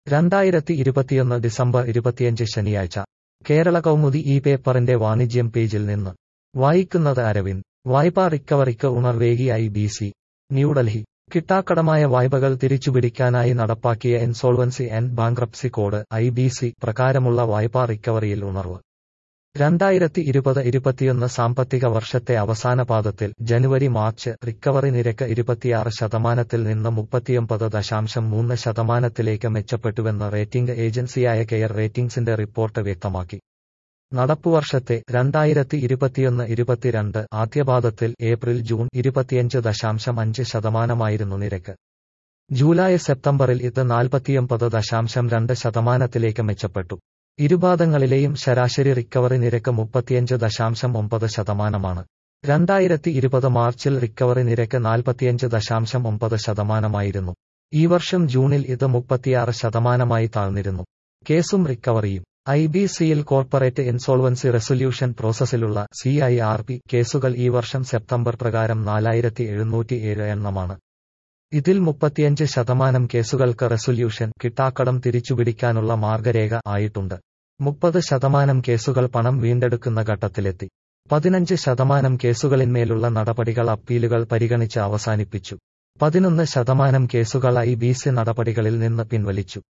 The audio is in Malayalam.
രണ്ടായിരത്തി ഇരുപത്തിയൊന്ന് ഡിസംബർ ഇരുപത്തിയഞ്ച് ശനിയാഴ്ച കേരള കൗമുദി ഈ പേപ്പറിന്റെ വാണിജ്യം പേജിൽ നിന്ന് വായിക്കുന്നത് അരവിന്ദ് വായ്പാ റിക്കവറിക്ക് ഉണർവേകി ഐ ബി സി ന്യൂഡൽഹി കിട്ടാക്കടമായ വായ്പകൾ തിരിച്ചുപിടിക്കാനായി നടപ്പാക്കിയ insolvency and bankruptcy code I B C പ്രകാരമുള്ള വായ്പാ റിക്കവറിയിൽ ഉണർവ് രണ്ടായിരത്തി ഇരുപത് ഇരുപത്തിയൊന്ന് സാമ്പത്തിക വർഷത്തെ അവസാന പാദത്തിൽ ജനുവരി മാർച്ച് റിക്കവറി നിരക്ക് ഇരുപത്തിയാറ് ശതമാനത്തിൽ നിന്ന് മുപ്പത്തിയൊമ്പത് ദശാംശം മൂന്ന് ശതമാനത്തിലേക്ക് മെച്ചപ്പെട്ടുവെന്ന് റേറ്റിംഗ് ഏജൻസിയായ കെയർ റേറ്റിംഗ്സിന്റെ റിപ്പോർട്ട് വ്യക്തമാക്കി നടപ്പുവർഷത്തെ രണ്ടായിരത്തി ഇരുപത്തിയൊന്ന് ഇരുപത്തിരണ്ട് ആദ്യപാദത്തിൽ ഏപ്രിൽ ജൂൺ ഇരുപത്തിയഞ്ച് ദശാംശം അഞ്ച് ശതമാനമായിരുന്നു നിരക്ക് ജൂലൈ സെപ്റ്റംബറിൽ ഇത് നാൽപ്പത്തിയൊമ്പത് ദശാംശം രണ്ട് ശതമാനത്തിലേക്ക് മെച്ചപ്പെട്ടു ഇരുപാദങ്ങളിലെയും ശരാശരി റിക്കവറി നിരക്ക് മുപ്പത്തിയഞ്ച് ദശാംശം ഒമ്പത് ശതമാനമാണ് രണ്ടായിരത്തി ഇരുപത് മാർച്ചിൽ റിക്കവറി നിരക്ക് നാൽപ്പത്തിയഞ്ച് ദശാംശം ഒമ്പത് ശതമാനമായിരുന്നു ഈ വർഷം ജൂണിൽ ഇത് മുപ്പത്തിയാറ് ശതമാനമായി താഴ്ന്നിരുന്നു കേസും റിക്കവറിയും ഐ ബി സിയിൽ കോർപ്പറേറ്റ് ഇൻസോൾവൻസി റെസൊല്യൂഷൻ പ്രോസസ്സിലുള്ള സി ഐ ആർ പി കേസുകൾ ഈ വർഷം സെപ്റ്റംബർ പ്രകാരം നാലായിരത്തി എഴുന്നൂറ്റി ഏഴ് എണ്ണമാണ് ഇതിൽ മുപ്പത്തിയഞ്ച് ശതമാനം കേസുകൾക്ക് റെസൊല്യൂഷൻ കിട്ടാക്കടം തിരിച്ചുപിടിക്കാനുള്ള മാർഗരേഖ ആയിട്ടുണ്ട് മുപ്പത് ശതമാനം കേസുകൾ പണം വീണ്ടെടുക്കുന്ന ഘട്ടത്തിലെത്തി പതിനഞ്ച് ശതമാനം കേസുകളിന്മേലുള്ള നടപടികൾ അപ്പീലുകൾ പരിഗണിച്ച് അവസാനിപ്പിച്ചു പതിനൊന്ന് ശതമാനം കേസുകൾ ഐ ബി സി നടപടികളിൽ നിന്ന് പിൻവലിച്ചു